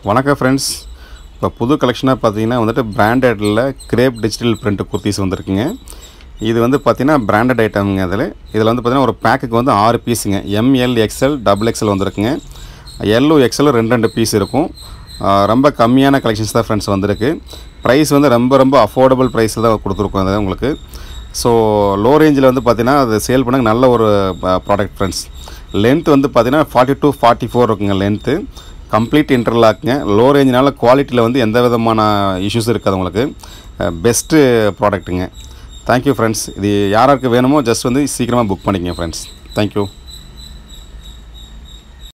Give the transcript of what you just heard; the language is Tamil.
வணக்கம் ஃப்ரெண்ட்ஸ் இப்போ புது கலெக்ஷனாக பார்த்தீங்கன்னா வந்துட்டு பிராண்டடில் கிரேப் டிஜிட்டல் பிரிண்ட் குர்த்திஸ் வந்திருக்குங்க இது வந்து பார்த்தீங்கன்னா பிராண்டட் ஐட்டம்ங்க அதில் இதில் வந்து பார்த்தீங்கன்னா ஒரு பேக்குக்கு வந்து ஆறு பீஸுங்க எம்எல் எக்ஸ்எல் டபுள் எக்ஸ்எல் வந்திருக்குங்க எல்லோ எக்ஸ்எல் ரெண்டு ரெண்டு பீஸ் இருக்கும் ஆ, ரொம்ப கம்மியான கலெக்ஷன்ஸ் தான் ஃப்ரெண்ட்ஸ் வந்திருக்கு ப்ரைஸ் வந்து ரொம்ப ரொம்ப அஃபோர்டபுள் ப்ரைஸில் தான் கொடுத்துருக்கோம் அது உங்களுக்கு ஸோ லோ ரேஞ்சில் வந்து பார்த்தீங்கன்னா அது சேல் பண்ண நல்ல ஒரு ப்ராடக்ட் ஃப்ரெண்ட்ஸ் லென்த் வந்து பார்த்தீங்கன்னா ஃபார்ட்டி டூ ஃபார்ட்டி ஃபோர் இருக்குங்க லென்த்து கம்ப்ளீட் இன்டர்லாக்குங்க லோ ரேஞ்சினால குவாலிட்டியில் வந்து எந்த விதமான இஷ்யூஸ் இருக்காது உங்களுக்கு பெஸ்ட்டு ப்ராடக்ட்டுங்க தேங்க்யூ ஃப்ரெண்ட்ஸ் இது யாராருக்கு வேணுமோ ஜஸ்ட் வந்து சீக்கிரமாக புக் பண்ணிக்கங்க ஃப்ரெண்ட்ஸ் தேங்க்யூ